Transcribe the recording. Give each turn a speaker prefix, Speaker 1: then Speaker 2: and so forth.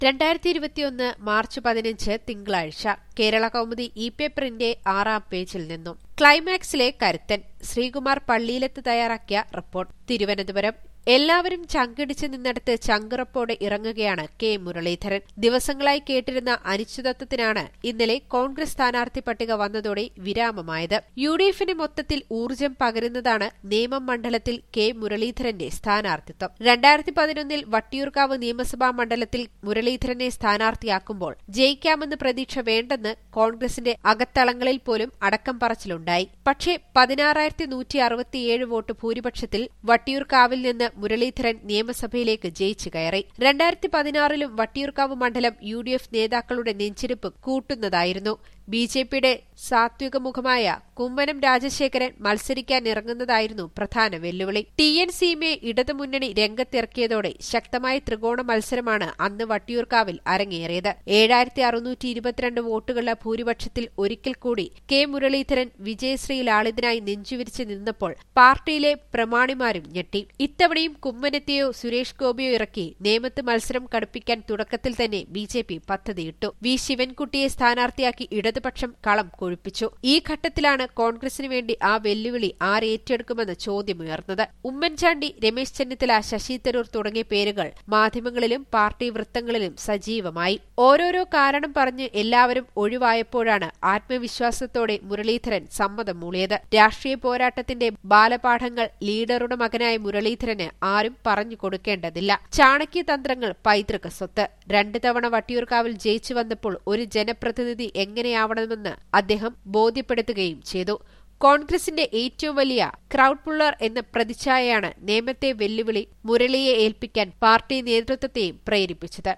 Speaker 1: രണ്ടായിരത്തി ഇരുപത്തിയൊന്ന് മാർച്ച് പതിനഞ്ച് തിങ്കളാഴ്ച കേരള കൗമുദി ഇ പേപ്പറിന്റെ ആറാം പേജിൽ നിന്നും ക്ലൈമാക്സിലെ കരുത്തൻ ശ്രീകുമാർ പള്ളിയിലെത്ത് തയ്യാറാക്കിയ റിപ്പോർട്ട് തിരുവനന്തപുരം എല്ലാവരും ചങ്കിടിച്ച് നിന്നിടത്ത് ചങ്കുറപ്പോടെ ഇറങ്ങുകയാണ് കെ മുരളീധരൻ ദിവസങ്ങളായി കേട്ടിരുന്ന അനിശ്ചിതത്വത്തിനാണ് ഇന്നലെ കോൺഗ്രസ് സ്ഥാനാർത്ഥി പട്ടിക വന്നതോടെ വിരാമമായത് യു ഡി എഫിന് മൊത്തത്തിൽ ഊർജ്ജം പകരുന്നതാണ് നേമം മണ്ഡലത്തിൽ കെ മുരളീധരന്റെ സ്ഥാനാർത്ഥിത്വം രണ്ടായിരത്തി പതിനൊന്നിൽ വട്ടിയൂർക്കാവ് നിയമസഭാ മണ്ഡലത്തിൽ മുരളീധരനെ സ്ഥാനാർത്ഥിയാക്കുമ്പോൾ ജയിക്കാമെന്ന് പ്രതീക്ഷ വേണ്ടെന്ന് കോൺഗ്രസിന്റെ അകത്തളങ്ങളിൽ പോലും അടക്കം പറച്ചിലുണ്ടായി പക്ഷേ പതിനാറായിരത്തി നൂറ്റി അറുപത്തിയേഴ് വോട്ട് ഭൂരിപക്ഷത്തിൽ വട്ടിയൂർക്കാവിൽ നിന്ന് മുരളീധരൻ നിയമസഭയിലേക്ക് ജയിച്ചു കയറി രണ്ടായിരത്തി പതിനാറിലും വട്ടിയൂർക്കാവ് മണ്ഡലം യു ഡി എഫ് നേതാക്കളുടെ നെഞ്ചിരിപ്പ് കൂട്ടുന്നതായിരുന്നു ബി ജെ പിയുടെ സാത്വിക മുഖമായ കുമ്മനം രാജശേഖരൻ മത്സരിക്കാൻ ഇറങ്ങുന്നതായിരുന്നു പ്രധാന വെല്ലുവിളി ടി എൻ സീമയെ ഇടതുമുന്നണി രംഗത്തിറക്കിയതോടെ ശക്തമായ ത്രികോണ മത്സരമാണ് അന്ന് വട്ടിയൂർക്കാവിൽ അരങ്ങേറിയത് ഏഴായിരത്തി അറുന്നൂറ്റി ഇരുപത്തിരണ്ട് വോട്ടുകളുടെ ഭൂരിപക്ഷത്തിൽ ഒരിക്കൽ കൂടി കെ മുരളീധരൻ വിജയശ്രീ ലാളിതനായി നെഞ്ചുവിരിച്ച് നിന്നപ്പോൾ പാർട്ടിയിലെ പ്രമാണിമാരും ഞെട്ടി ഇത്തവണയും കുമ്മനത്തെയോ സുരേഷ് ഗോപിയോ ഇറക്കി നേമത്ത് മത്സരം കടുപ്പിക്കാൻ തുടക്കത്തിൽ തന്നെ ബി ജെ പി പദ്ധതിയിട്ടു വി ശിവൻകുട്ടിയെ സ്ഥാനാർത്ഥിയാക്കി ഇടതുപക്ഷം കളം കൊഴുപ്പിച്ചു ഈ ഘട്ടത്തിലാണ് കോൺഗ്രസിനു വേണ്ടി ആ വെല്ലുവിളി ആരേറ്റെടുക്കുമെന്ന ചോദ്യമുയർന്നത് ഉമ്മൻചാണ്ടി രമേശ് ചെന്നിത്തല ശശി തരൂർ തുടങ്ങിയ പേരുകൾ മാധ്യമങ്ങളിലും പാർട്ടി വൃത്തങ്ങളിലും സജീവമായി ഓരോരോ കാരണം പറഞ്ഞ് എല്ലാവരും ഒഴിവായപ്പോഴാണ് ആത്മവിശ്വാസത്തോടെ മുരളീധരൻ സമ്മതം മൂളിയത് രാഷ്ട്രീയ പോരാട്ടത്തിന്റെ ബാലപാഠങ്ങൾ ലീഡറുടെ മകനായ മുരളീധരന് ആരും പറഞ്ഞു കൊടുക്കേണ്ടതില്ല ചാണക്യതന്ത്രങ്ങൾ പൈതൃക സ്വത്ത് രണ്ടു തവണ വട്ടിയൂർക്കാവിൽ ജയിച്ചു വന്നപ്പോൾ ഒരു ജനപ്രതിനിധി എങ്ങനെയാവണമെന്ന് അദ്ദേഹം ബോധ്യപ്പെടുത്തുകയും ചെയ്തു കോൺഗ്രസിന്റെ ഏറ്റവും വലിയ ക്രൌഡ് പുള്ളർ എന്ന പ്രതിച്ഛായയാണ് നേമത്തെ വെല്ലുവിളി മുരളിയെ ഏൽപ്പിക്കാൻ പാർട്ടി നേതൃത്വത്തെയും പ്രേരിപ്പിച്ചത്